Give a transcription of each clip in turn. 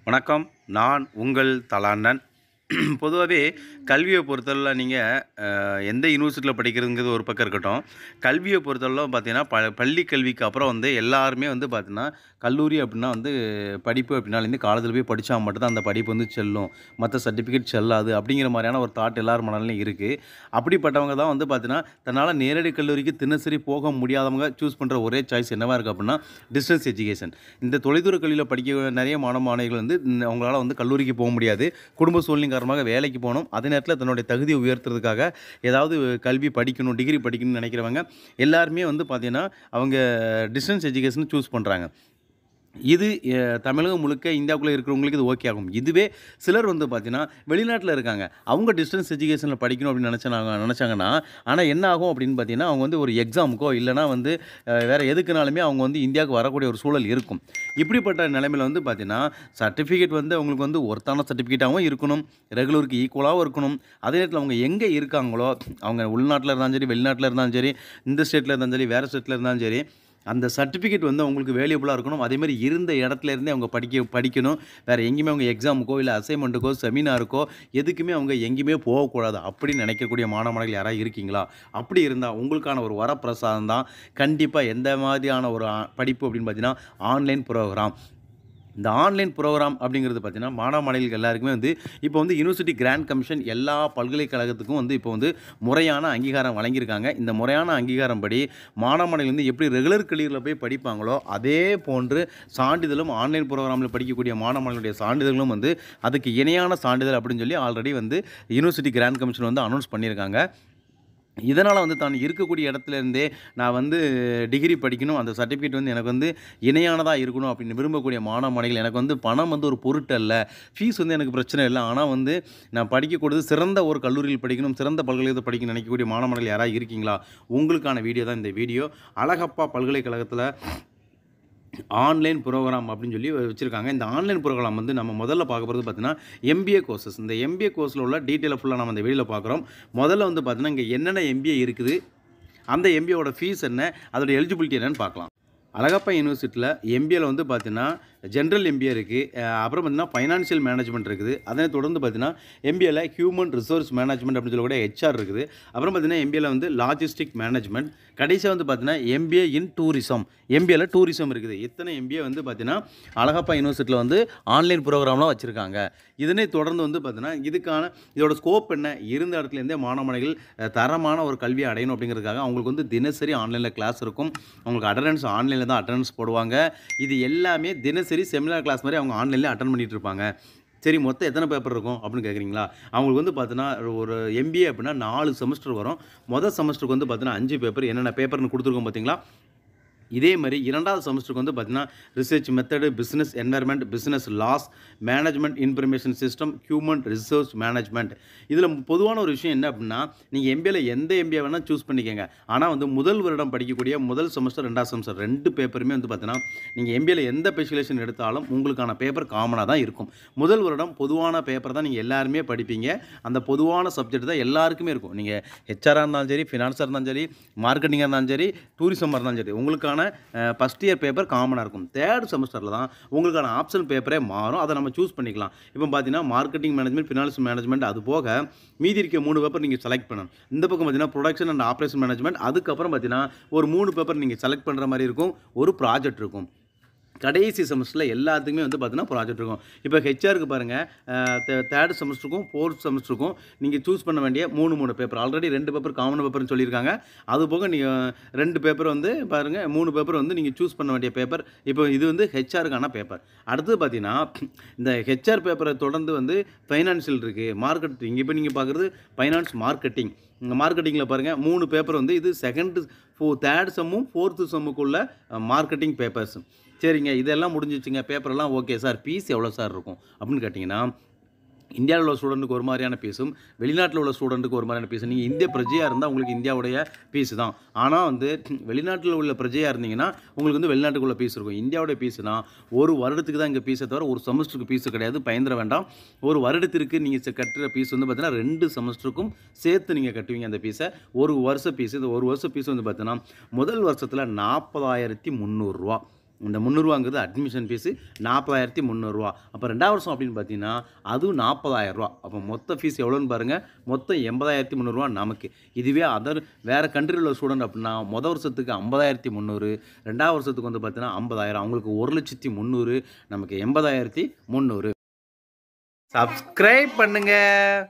வணக்கம் நான் உங்கள் தலாண்ணன் பொதுவாகவே கல்வியை பொறுத்தளவில் நீங்கள் எந்த யூனிவர்சிட்டியில் படிக்கிறதுங்கிறது ஒரு பக்கம் இருக்கட்டும் கல்வியை பொறுத்தளவில் பார்த்தீங்கன்னா ப பள்ளி கல்விக்கு அப்புறம் வந்து எல்லாருமே வந்து பார்த்தீங்கன்னா கல்லூரி அப்படின்னா வந்து படிப்பு அப்படின்னாலேருந்து காலேஜில் போய் படித்தா மட்டும்தான் அந்த படிப்பு வந்து செல்லும் மற்ற சர்டிஃபிகேட் செல்லாது அப்படிங்கிற மாதிரியான ஒரு தாட் எல்லார் மனநிலையும் இருக்குது அப்படிப்பட்டவங்க தான் வந்து பார்த்தீங்கன்னா தன்னால் நேரடி கல்லூரிக்கு தினசரி போக முடியாதவங்க சூஸ் பண்ணுற ஒரே சாய்ஸ் என்னவா இருக்குது அப்படின்னா டிஸ்டன்ஸ் எஜுகேஷன் இந்த தொலைதூர கல்வியில் படிக்க நிறைய மாணவ மாணவிகள் வந்து இந்த- அவங்களால வந்து கல்லூரிக்கு போக முடியாது குடும்ப சூழ்நிலை காரணமாக வேலைக்கு போகணும் அதே நேரத்தில் தன்னுடைய தகுதியை உயர்த்துறதுக்காக ஏதாவது கல்வி படிக்கணும் டிகிரி படிக்கணும்னு நினைக்கிறவங்க எல்லாருமே வந்து பார்த்தீங்கன்னா அவங்க டிஸ்டன்ஸ் எஜுகேஷன் சூஸ் பண்ணுறாங்க இது அஹ், தமிழகம் முழுக்க இந்தியாவுக்குள்ளே இருக்கிறவங்களுக்கு இது ஓகே ஆகும் இதுவே சிலர் வந்து பார்த்தீங்கன்னா வெளிநாட்டில் இருக்காங்க அவங்க டிஸ்டன்ஸ் எஜுகேஷனில் படிக்கணும் அப்படின்னு நினச்சாங்க நினச்சாங்கன்னா ஆனால் என்ன ஆகும் அப்படின்னு பார்த்தீங்கன்னா அவங்க வந்து ஒரு எக்ஸாமுக்கோ இல்லைனா வந்து அஹ், வேற எதுக்குனாலுமே அவங்க வந்து இந்தியாவுக்கு வரக்கூடிய ஒரு சூழல் இருக்கும் இப்படிப்பட்ட நிலைமையில் வந்து பார்த்தீங்கன்னா சர்டிஃபிகேட் வந்து அவங்களுக்கு வந்து ஒருத்தான சர்டிஃபிகேட்டாகவும் இருக்கணும் ரெகுலருக்கு ஈக்குவலாகவும் இருக்கணும் அதே நேரத்தில் அவங்க எங்கே இருக்காங்களோ அவங்க உள்நாட்டில் இருந்தாலும் சரி வெளிநாட்டில் இருந்தாலும் சரி இந்த ஸ்டேட்டில் இருந்தாலும் சரி வேறு ஸ்டேட்டில் இருந்தாலும் சரி அந்த சர்டிஃபிகேட் வந்து அவங்களுக்கு வேல்யூபுளாக இருக்கணும் அதே மாதிரி இருந்த இடத்துல இருந்தே அவங்க படிக்க படிக்கணும் வேறு எங்கேயுமே அவங்க எக்ஸாமுக்கோ இல்லை அசைன்மெண்ட்டுக்கோ செமினாருக்கோ எதுக்குமே அவங்க எங்கேயுமே போகக்கூடாது அப்படின்னு நினைக்கக்கூடிய மாணவர்கள் யாராவது இருக்கீங்களா அப்படி இருந்தால் உங்களுக்கான ஒரு வரப்பிரசாதம் தான் கண்டிப்பாக எந்த மாதிரியான ஒரு ஆ- படிப்பு அப்படின்னு பார்த்தீங்கன்னா ஆன்லைன் ப்ரோக்ராம் இந்த ஆன்லைன் ப்ரோக்ராம் அப்படிங்கிறது பார்த்தீங்கன்னா மாணவ மாணவிகள் எல்லாருக்குமே வந்து இப்போ வந்து யூனிவர்சிட்டி கிராண்ட் கமிஷன் எல்லா பல்கலைக்கழகத்துக்கும் வந்து இப்போ வந்து முறையான அங்கீகாரம் வழங்கியிருக்காங்க இந்த முறையான அங்கீகாரம் படி மாணவ மாணவிகள் வந்து எப்படி ரெகுலர் கல்லூரியில் போய் படிப்பாங்களோ அதே போன்று சான்றிதழும் ஆன்லைன் ப்ரோக்ராமில் படிக்கக்கூடிய மாணவ மாணவிகளுடைய சான்றிதழ்களும் வந்து அதுக்கு இணையான சான்றிதழ் அப்படின்னு சொல்லி ஆல்ரெடி வந்து யூனிவர்சிட்டி கிராண்ட் கமிஷன் வந்து அனௌன்ஸ் பண்ணியிருக்காங்க இதனால் வந்து தான் இருக்கக்கூடிய இடத்துல இருந்தே நான் வந்து டிகிரி படிக்கணும் அந்த சர்டிஃபிகேட் வந்து எனக்கு வந்து இணையானதாக இருக்கணும் அப்படின்னு விரும்பக்கூடிய மாணவ மாணவிகள் எனக்கு வந்து பணம் வந்து ஒரு பொருட்டு அல்ல ஃபீஸ் வந்து எனக்கு பிரச்சனை இல்லை ஆனால் வந்து நான் படிக்கக்கூடியது சிறந்த ஒரு கல்லூரியில் படிக்கணும் சிறந்த பல்கலைக்கழகத்தில் படிக்கணும் நினைக்கக்கூடிய மாணவ மாணவிகள் யாராவது இருக்கீங்களா உங்களுக்கான வீடியோ தான் இந்த வீடியோ அழகப்பா பல்கலைக்கழகத்தில் ஆன்லைன் ப்ரோக்ராம் அப்படின்னு சொல்லி வச்சுருக்காங்க இந்த ஆன்லைன் ப்ரோக்ராம் வந்து நம்ம முதல்ல பார்க்க போகிறது பார்த்தீங்கன்னா எம்பிஏ கோர்சஸ் இந்த எம்பிஏ கோர்ஸில் உள்ள டீட்டெயிலை ஃபுல்லாக நம்ம இந்த வீடியோவில் பார்க்குறோம் முதல்ல வந்து பார்த்தீங்கன்னா இங்கே என்னென்ன எம்பிஏ இருக்குது அந்த எம்பிஏவோட ஃபீஸ் என்ன அதோட எலிஜிபிலிட்டி என்னன்னு பார்க்கலாம் அழகப்பா யூனிவர்சிட்டியில் எம்பிஏல வந்து பார்த்தீங்கன்னா ஜென்ரல் எம்பிஏ இருக்குது அப்புறம் பார்த்தீங்கன்னா ஃபைனான்ஷியல் மேனேஜ்மெண்ட் இருக்குது அதனை தொடர்ந்து பார்த்தீங்கன்னா எம்பிஏல ஹியூமன் ரிசோர்ஸ் மேனேஜ்மெண்ட் அப்படின்னு சொல்லக்கூடிய ஹெச்ஆர் இருக்குது அப்புறம் பார்த்தீங்கன்னா எம்பிஏல வந்து லாஜிஸ்டிக் மேனேஜ்மெண்ட் கடைசியாக வந்து பார்த்தீங்கன்னா எம்பிஏ இன் டூரிசம் எம்பிஏல டூரிசம் இருக்குது இத்தனை எம்பிஏ வந்து பார்த்தீங்கன்னா அழகப்பா யூனிவர்சிட்டியில் வந்து ஆன்லைன் ப்ரோக்ராம்லாம் வச்சுருக்காங்க இதனை தொடர்ந்து வந்து பார்த்தீங்கன்னா இதுக்கான இதோட ஸ்கோப் என்ன இருந்த இடத்துல இருந்தே மாணவர்கள் தரமான ஒரு கல்வியை அடையணும் அப்படிங்கிறதுக்காக அவங்களுக்கு வந்து தினசரி ஆன்லைனில் கிளாஸ் இருக்கும் அவங்களுக்கு அட்டண்டன்ஸ் ஆன்லைனில் தான் அட்டண்டன்ஸ் போடுவாங்க இது எல்லாமே தினசரி செமினார் கிளாஸ் மாதிரி அவங்க ஆன்லைனில் அட்டன் பண்ணிட்டு இருப்பாங்க சரி மொத்தம் எத்தனை பேப்பர் இருக்கும் அப்படின்னு கேட்குறீங்களா அவங்களுக்கு வந்து பார்த்தீங்கன்னா ஒரு எம்பிஏ அப்படின்னா நாலு செமஸ்டர் வரும் மொதல் செமஸ்டருக்கு வந்து பார்த்தீங்கன்னா அஞ்சு பேப்பர் என்னென்ன பேப்பர்னு கொடுத்துருக்கோம் பார்த்தீங்களா இதே மாதிரி இரண்டாவது செமஸ்டருக்கு வந்து பார்த்தீங்கன்னா research method business environment business laws management information system human resource management இதில் பொதுவான ஒரு விஷயம் என்ன அப்படின்னா நீங்கள் எம்பிஏல எந்த எம்பிஏ வேணால் சூஸ் பண்ணிக்கோங்க ஆனால் வந்து முதல் வருடம் படிக்கக்கூடிய முதல் செமஸ்டர் ரெண்டாவது செமஸ்டர் ரெண்டு பேப்பருமே வந்து பார்த்தீங்கன்னா நீங்கள் எம்பிஏல எந்த ஸ்பெஷலைசேஷன் எடுத்தாலும் உங்களுக்கான பேப்பர் காமனாக தான் இருக்கும் முதல் வருடம் பொதுவான பேப்பர் தான் நீங்கள் எல்லாருமே படிப்பீங்க அந்த பொதுவான சப்ஜெக்ட் தான் எல்லாருக்குமே இருக்கும் நீங்கள் ஹெச்ஆராக இருந்தாலும் சரி ஃபினான்ஸாக இருந்தாலும் சரி மார்க்கெட்டிங்காக இருந்தாலும் சரி டூரிசமாக இருந்தாலும் சரி உங்களுக்கான ஃபஸ்ட் இயர் பேப்பர் காமனாக இருக்கும் தேர்ட் செமஸ்டரில் தான் உங்களுக்கான ஆப்ஷன் பேப்பரே மாறும் அதை நம்ம சூஸ் பண்ணிக்கலாம் இப்போ பார்த்தீங்கன்னா மார்க்கெட்டிங் மேனேஜ்மெண்ட் ஃபினான்ஸ் மேனேஜ்மெண்ட் அது போக மீதி இருக்க மூணு பேப்பர் நீங்கள் செலக்ட் பண்ணணும் இந்த பக்கம் பார்த்தீங்கன்னா ப்ரொடக்ஷன் அண்ட் ஆப்ரேஷன் மேனேஜ்மெண்ட் அதுக்கப்புறம் பார்த்தீங்கன்னா ஒரு மூணு பேப்பர் நீங்கள் செலக்ட் பண்ணுற மாதிரி இருக்கும் ஒரு ப்ராஜெக்ட் இருக்கும் கடைசி செமஸ்டரில் எல்லாத்துக்குமே வந்து பார்த்தீங்கன்னா ப்ராஜெக்ட் இருக்கும் இப்போ ஹெச்ஆருக்கு பாருங்கள் தேர்ட் செமஸ்டருக்கும் ஃபோர்த் செமஸ்டருக்கும் நீங்கள் சூஸ் பண்ண வேண்டிய மூணு மூணு பேப்பர் ஆல்ரெடி ரெண்டு பேப்பர் காமன் பேப்பர்னு சொல்லியிருக்காங்க அது போக நீங்கள் ரெண்டு பேப்பர் வந்து பாருங்கள் மூணு பேப்பர் வந்து நீங்கள் சூஸ் பண்ண வேண்டிய பேப்பர் இப்போ இது வந்து ஹெச்ஆருக்கான பேப்பர் அடுத்தது பார்த்தீங்கன்னா இந்த ஹெச்ஆர் பேப்பரை தொடர்ந்து வந்து ஃபைனான்சியல் இருக்குது மார்க்கெட்டிங் இப்போ நீங்கள் பார்க்குறது ஃபைனான்ஸ் மார்க்கெட்டிங் இந்த மார்க்கெட்டிங்கில் பாருங்கள் மூணு பேப்பர் வந்து இது செகண்ட் ஃபோ தேர்ட் செம்மும் ஃபோர்த்து செம்முக்குள்ள மார்க்கெட்டிங் பேப்பர்ஸ் சரிங்க இதெல்லாம் முடிஞ்சிச்சுங்க பேப்பரெல்லாம் ஓகே சார் ஃபீஸ் எவ்வளோ சார் இருக்கும் அப்படின்னு கேட்டிங்கன்னா இந்தியாவில் உள்ள ஸ்டூடெண்ட்டுக்கு ஒரு மாதிரியான பீஸும் வெளிநாட்டில் உள்ள ஸ்டூடெண்ட்டுக்கு ஒரு மாதிரியான பீஸும் நீங்கள் இந்திய பிரஜையாக இருந்தால் உங்களுக்கு இந்தியாவுடைய பீஸ் தான் ஆனால் வந்து வெளிநாட்டில் உள்ள பிரஜையாக இருந்தீங்கன்னா உங்களுக்கு வந்து வெளிநாட்டுக்குள்ள பீஸ் இருக்கும் இந்தியாவுடைய பீஸ்னா ஒரு வருடத்துக்கு தான் இங்கே பீஸை தவிர ஒரு செமஸ்டருக்கு பீஸ் கிடையாது பயந்துட வேண்டாம் ஒரு வருடத்திற்கு நீங்கள் கட்டுற பீஸ் வந்து பார்த்தீங்கன்னா ரெண்டு செமஸ்டருக்கும் சேர்த்து நீங்கள் கட்டுவீங்க அந்த பீஸை ஒரு வருஷ பீஸ் இந்த ஒரு வருஷ பீஸ் வந்து பார்த்தீங்கன்னா முதல் வருஷத்தில் நாற்பதாயிரத்தி முந்நூறுரூவா இந்த முந்நூறுவாங்கிறது அட்மிஷன் ஃபீஸு நாற்பதாயிரத்தி முந்நூறுரூவா அப்போ ரெண்டாவது வருஷம் அப்படின்னு பார்த்தீங்கன்னா அதுவும் நாற்பதாயிரரூவா அப்போ மொத்த ஃபீஸ் எவ்வளோன்னு பாருங்கள் மொத்தம் எண்பதாயிரத்தி முந்நூறுரூவா நமக்கு இதுவே அதர் வேறு கண்ட்ரியில் உள்ள ஸ்டூடெண்ட் அப்படின்னா மொதல் வருஷத்துக்கு ஐம்பதாயிரத்தி முந்நூறு ரெண்டாவது வருஷத்துக்கு வந்து பார்த்தீங்கன்னா ஐம்பதாயிரம் அவங்களுக்கு ஒரு லட்சத்தி முந்நூறு நமக்கு எண்பதாயிரத்தி முந்நூறு சப்ஸ்கிரைப் பண்ணுங்கள்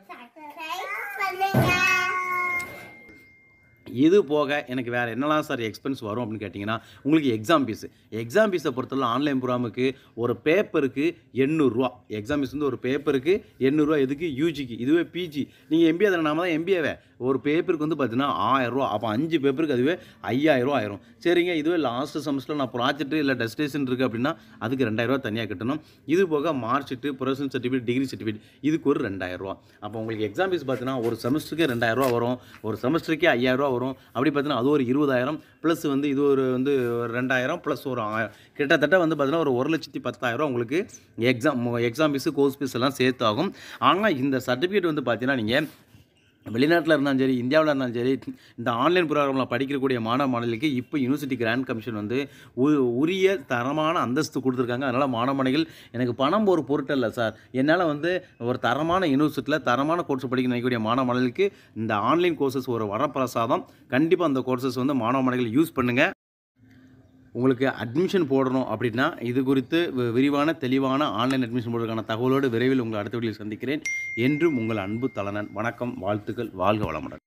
இது போக எனக்கு வேறு என்னலாம் சார் எக்ஸ்பென்ஸ் வரும் அப்படின்னு கேட்டிங்கன்னா உங்களுக்கு எக்ஸாம் ஃபீஸு எக்ஸாம் ஃபீஸை பொறுத்தவரை ஆன்லைன் ப்ரோக்ராமுக்கு ஒரு பேப்பருக்கு எண்ணூறுரூவா எக்ஸாம் ஃபீஸ் வந்து ஒரு பேப்பருக்கு எண்ணூறுரூவா எதுக்கு யூஜிக்கு இதுவே பிஜி நீங்கள் எம்பிஏ தானே நாம தான் எம்பிஏவே ஒரு பேப்பருக்கு வந்து பார்த்தீங்கன்னா ஆயிரரூவா அப்போ அஞ்சு பேப்பருக்கு அதுவே ஐயாயிரரூவா ஆயிரும் சரிங்க இதுவே லாஸ்ட் செமஸ்டரில் நான் ப்ராஜெக்ட் இல்லை டெஸ்டேஷன் இருக்குது அப்படின்னா அதுக்கு ரெண்டாயிரரூவா தனியாக கட்டணும் இது போக mark sheet professional certificate degree certificate இதுக்கு ஒரு ரெண்டாயிரரூவா அப்போ உங்களுக்கு எக்ஸாம் ஃபீஸ் பார்த்தீங்கன்னா ஒரு செமஸ்டருக்கு ரெண்டாயிரரூவா வரும் ஒரு செமஸ்டருக்கே ஐயாயிரரூவா வரும் அப்படி பார்த்தீங்கன்னா அது ஒரு இருபதாயிரம் ப்ளஸ் வந்து இது ஒரு வந்து ஒரு ரெண்டாயிரம் ப்ளஸ் ஒரு ஆயிரம் கிட்டத்தட்ட வந்து பார்த்தீங்கன்னா ஒரு ஒரு லட்சத்தி பத்தாயிரம் உங்களுக்கு exam exam fees course fees எல்லாம் சேர்த்து ஆகும் ஆனால் இந்த சர்டிஃபிகேட் வந்து பார்த்தீங்கன்னா நீங்கள் வெளிநாட்டில் இருந்தாலும் சரி இந்தியாவில் இருந்தாலும் சரி இந்த ஆன்லைன் ப்ரோக்ராமில் படிக்கக்கூடிய மாணவ மாணவிகளுக்கு இப்போ யூனிவர்சிட்டி கிராண்ட் கமிஷன் வந்து உ- உரிய தரமான அந்தஸ்து கொடுத்துருக்காங்க அதனால் மாணவ மாணவிகள் எனக்கு பணம் ஒரு பொருட்டல்ல சார் என்னால் வந்து ஒரு தரமான யூனிவர்சிட்டியில் தரமான கோர்ஸ் படிக்க நினைக்கக்கூடிய மாணவ மாணவிகளுக்கு இந்த ஆன்லைன் கோர்சஸ் ஒரு வரப்பிரசாதம் கண்டிப்பாக அந்த கோர்சஸ் வந்து மாணவ மாணவிகள் யூஸ் பண்ணுங்கள் உங்களுக்கு அட்மிஷன் போடணும் அப்படின்னா இது குறித்து வி- விரிவான தெளிவான ஆன்லைன் அட்மிஷன் போடுறதுக்கான தகவலோடு விரைவில் உங்களை அடுத்த வீடியோவில் சந்திக்கிறேன் என்றும் உங்கள் அன்பு தலனன் வணக்கம் வாழ்த்துக்கள் வாழ்க வளமுடன்